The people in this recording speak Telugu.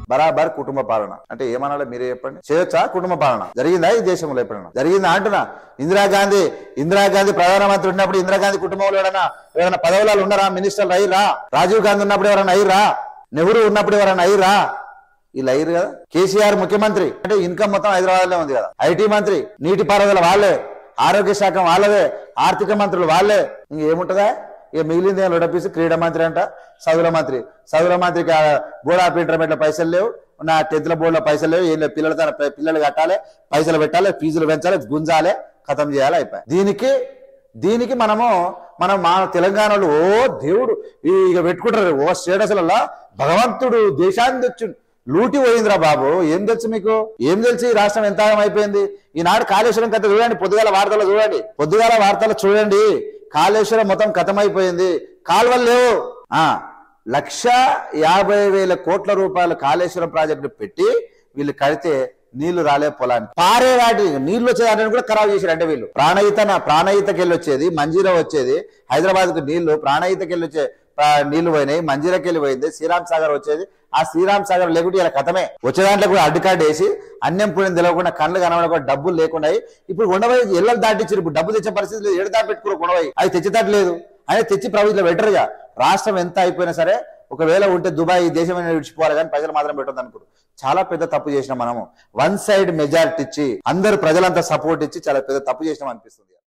బరాబర్ కుటుంబ పాలన అంటే ఏమనాలో మీరే చెప్పండి చేయొచ్చా కుటుంబ పాలన జరిగిందా ఈ దేశంలో ఎప్పుడైనా జరిగిందా అంటున్నా ఇందిరాగాంధీ ఇందిరాగాంధీ ప్రధానమంత్రి ఉన్నప్పుడు ఇందిరాగాంధీ కుటుంబంలో ఎవరైనా ఎవరైనా పదవులలో ఉన్నారా మినిస్టర్లు అయ్యిరా రాజీవ్ గాంధీ ఉన్నప్పుడు ఎవరైనా అయ్యిరా నెహ్రూ ఉన్నప్పుడు ఎవరైనా అయ్యిరా వీళ్ళు అయ్యారు కదా కేసీఆర్ ముఖ్యమంత్రి అంటే ఇన్కమ్ మొత్తం హైదరాబాద్ లో ఉంది కదా ఐటీ మంత్రి నీటి పారుదల వాళ్ళే ఆరోగ్య శాఖ వాళ్ళదే ఆర్థిక మంత్రులు వాళ్ళే ఇంకేముంటదా ఇక మిగిలింది ఏం లొడపీసి క్రీడా మంత్రి అంట చదువుల మంత్రి చదువుల మంత్రికి ఆ బోర్డ్ ఆఫ్ ఇంటర్మీడియట్ పైసలు లేవు నా టెన్త్ బోర్డులో పైసలు లేవు ఏం లేవు పిల్లల తన పి- పిల్లలు కట్టాలి పైసలు పెట్టాలి ఫీజులు పెంచాలి గుంజాలి ఖతం చేయాలి అయిపోయి దీనికి దీనికి మనము మనం మా తెలంగాణలో ఓ దేవుడు ఈ ఇక పెట్టుకుంటారు ఓ స్టేటస్లలో భగవంతుడు దేశాన్ని తెచ్చు లూటి పోయిందిరా బాబు ఏం తెలుసు మీకు ఏం తెలుసు ఈ రాష్ట్రం ఎంత అయిపోయింది ఈనాడు కాళేశ్వరం కథ చూడండి పొద్దుగాల వార్తలు చూడండి పొద్దుగాల వార్తలు చూడండి కాళేశ్వరం మొత్తం కథమైపోయింది కాలువలు లేవు ఆ లక్ష యాభై వేల కోట్ల రూపాయల కాళేశ్వరం ప్రాజెక్టు పెట్టి వీళ్ళు కడితే నీళ్లు రాలే పొలానికి పారే వాటి నీళ్లు వచ్చేదాన్ని కూడా ఖరాబ్ చేశారు అంటే వీళ్ళు ప్రాణహిత ప్రాణహితకి వెళ్ళి వచ్చేది మంజీరా వచ్చేది హైదరాబాద్ కు నీళ్లు ప్రాణహితకి వెళ్ళి వచ్చే ఆ, నీళ్లు పోయినాయి మంజీరాకి వెళ్ళి పోయింది శ్రీరామ్ సాగర్ వచ్చేది ఆ శ్రీరామ్ సాగర్ లేకుంటే ఇలా కథమే వచ్చే దాంట్లో కూడా అడ్డు కార్డు వేసి అన్నం పుణ్యం తెలియకుండా కళ్ళు కనబడకుండా డబ్బులు లేకుండా ఇప్పుడు ఉండవై ఇళ్ళలు దాటించారు ఇప్పుడు డబ్బు తెచ్చే పరిస్థితి లేదు ఏడు దాపెట్టుకుని ఉండవై అది తెచ్చేటట్లేదు ఆయన తెచ్చి ప్రభుత్వం బెటర్గా రాష్ట్రం ఎంత అయిపోయినా సరే ఒకవేళ ఉంటే దుబాయ్ ఈ దేశం విడిచిపోవాలి కానీ ప్రజలు మాత్రం పెట్టొద్దు అనుకోరు చాలా పెద్ద తప్పు చేసినాం మనము వన్ సైడ్ మెజారిటీ ఇచ్చి అందరు ప్రజలంతా సపోర్ట్ ఇచ్చి చాలా పెద్ద తప్పు చేసినాం అనిపిస్తుంది